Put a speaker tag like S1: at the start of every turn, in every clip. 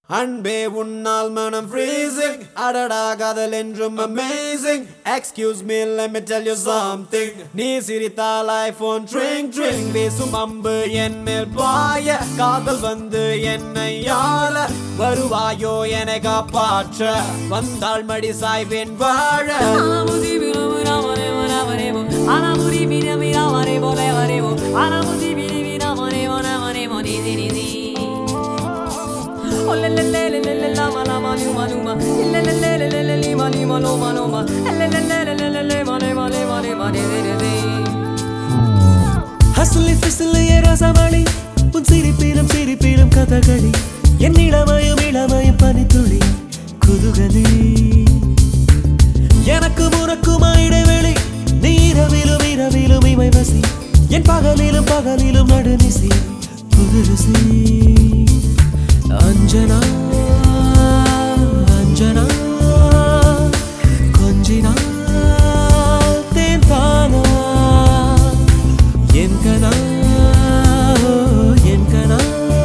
S1: அன்பே உன்னால் மனம் freezing அடடா காதல் என்றும் amazing excuse me let me tell you something நீ சிரித்தால் ஐபோன் ட்ரிங் ட்ரிங் வீசும் அம்பு என் மேல் பாய காதல் வந்து என்னை ஆள வருவாயோ என காப்பாற்ற வந்தாள் மடி சாய்வேன் வாழ
S2: ஹசுலி பிசுலி ரசமணி உன் சிரிப்பிலும் சிரிப்பிலும் கதகளி என் இளமயம் இளமயம் பனித்துளி குதுகலி எனக்கு உனக்குமா இடைவெளி நீ இரவிலும் இரவிலும் இமை வசி என் பகலிலும் பகலிலும் நடுநிசி புதுருசி அஞ்சனா அஞ்சனா கொஞ்சினால் தேன் தானா என் கனா என் கனா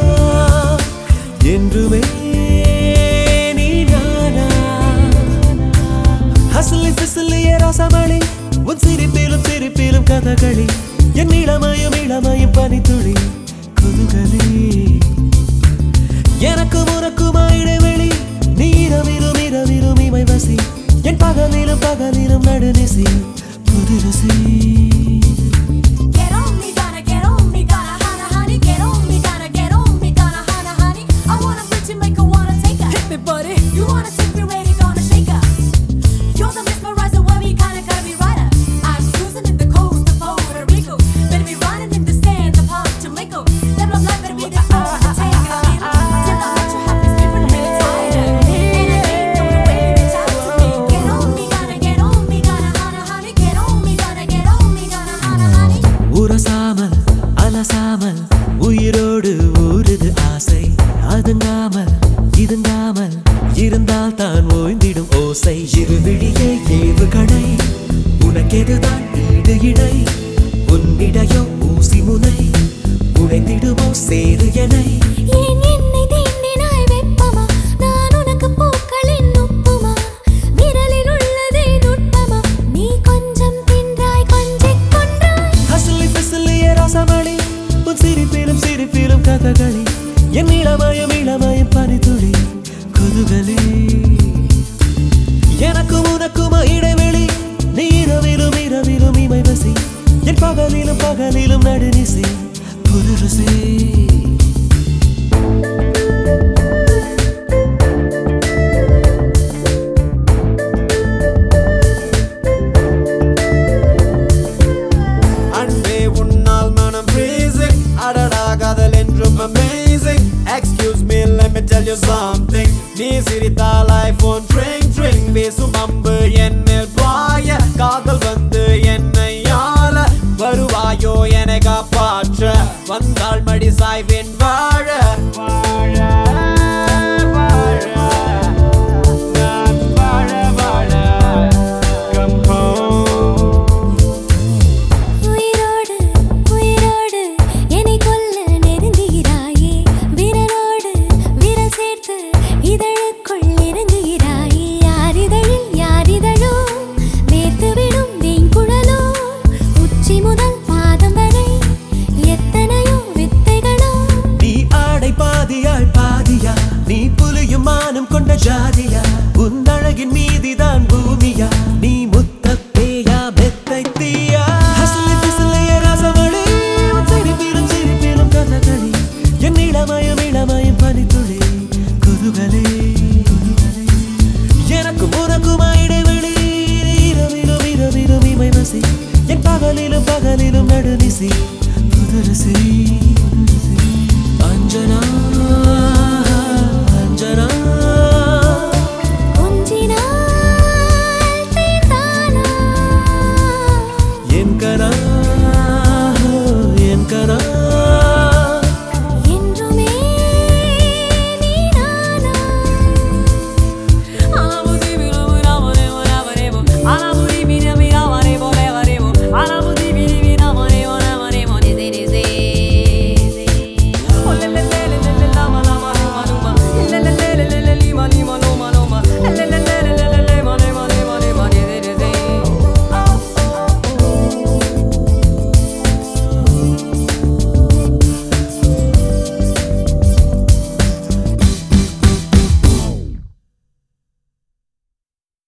S2: என்றுமே நீ நானா ஹசலி பிசலிய ரசமணி உன் சிரிப்பிலும் சிரிப்பிலும் கதகளி என் இளமயம் இளமயம் பனித்துளி குதுகலி எனக்கு உனக்குமா இடைவெளி நீ இரவிலும் இரவிலும் இமை வசி என் பகலிலும் பகலிலும் நடுநிசி புதுரசி
S3: Get on me, gotta get on me, gotta hana honey. Get on me, gotta get on me, gotta hana honey. I wanna put you, make her wanna take her. Hit me, buddy. You wanna take me, ready, gonna shake her. You're the mesmerizer, worry, kinda curvy rider. I'm cruising in the coast of Puerto Rico. Better be riding in the sand of Palm Jamaica. That love life better be the earth to take it a little. Till I let you have this different little tighter. And I ain't no way you reach out to me. Get on me, gotta get on me, gotta hana honey. Get on me, gotta get on me, gotta hana honey.
S2: உரசாமல் அலசாமல் உயிரோடு ஊறுது ஆசை அதுங்காமல் இதுங்காமல் இருந்தால் தான் ஓய்ந்திடும் ஓசை இருவிழியே ஏவு கடை உனக்கெதுதான் ஈடு இடை உன்னிடையோ ஊசி முனை உடைந்திடுமோ சேரு எனை
S3: ஏன் என்னை தீண்டினாய் வெப்பமா நான் உனக்கு பூக்களின் உப்புமா விரலில் உள்ளதே நுட்பமா நீ கொஞ்சம் தின்றாய் கொஞ்சிக் கொன்றாய்
S2: ஹசலி பிசலிய ரசமணி உன் சிரிப்பிலும் சிரிப்பிலும் கதகளி என் இளமயம் இளமயம் பனித்துளி குதுகலி எனக்கும் உனக்குமா இடைவெளி நீ இரவிலும் இரவிலும் இமை வசி என் பகலிலும் பகலிலும் நடுநிசி புதுருசி
S1: அன்பே உன்னால் மனம் freezing அடடா காதல் என்றும் amazing excuse me let me tell you something நீ சிரித்தால் ஐபோன் ட்ரிங் ட்ரிங் வீசும் அம்பு என் மேல் பாய காதல் வந்து என்னை ஆள வருவாயோ என காப்பாற்ற வந்தாள் மடி சாய்வேன் வாழ வாழ வாழ நான் வாழ வாழ come home
S3: உயிரோடு உயிரோடு என்னை கொல்ல நெருங்குகிறாயே விரலோடு விரல் சேர்த்து இதழுக்குள் இறங்குகிறாயே யார் இதழில் யார் இதழோ வேர்த்துவிடும் வெண்குழலோ உச்சி முதல் பாதம் வரை எத்தனையோ வித்தைகளோ
S2: நீ ஆடை பாதியாய் பாதியா நீ புலியும் மானம் கொண்ட ஜாதியா உன் அழகின் மீதிதான் பூமியா